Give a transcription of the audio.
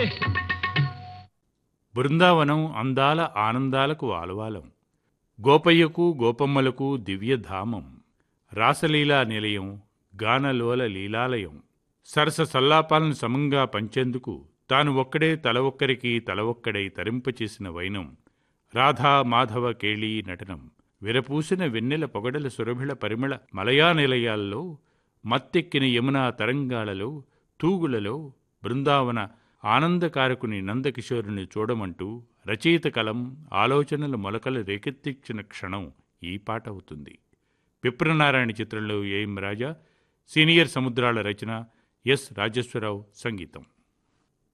బృందావనం అందాల ఆనందాలకు ఆలవాలం గోపయ్యకు గోపమ్మలకు దివ్యధామం రాసలీలా నిలయం గానలోల లీలాలయం సరస సల్లాపాలను సమంగా పంచేందుకు తాను ఒక్కడే తల ఒక్కరికి తల ఒక్కడై తరింపచేసిన వైనం రాధా మాధవ కేళీ నటనం విరపూసిన వెన్నెల పొగడల సురభిళ పరిమళ మలయా నిలయాల్లో మత్తెక్కిన యమునా తరంగాలలో తూగులలో బృందావన ఆనందకారకుని నందకిషోరుని చూడమంటూ రచయిత కలం ఆలోచనల మొలకలు రేకెత్తించిన క్షణం ఈ పాట అవుతుంది విప్రనారాయణ చిత్రంలో ఏఎం రాజా సీనియర్ సముద్రాల రచన ఎస్ రాజేశ్వరరావు సంగీతం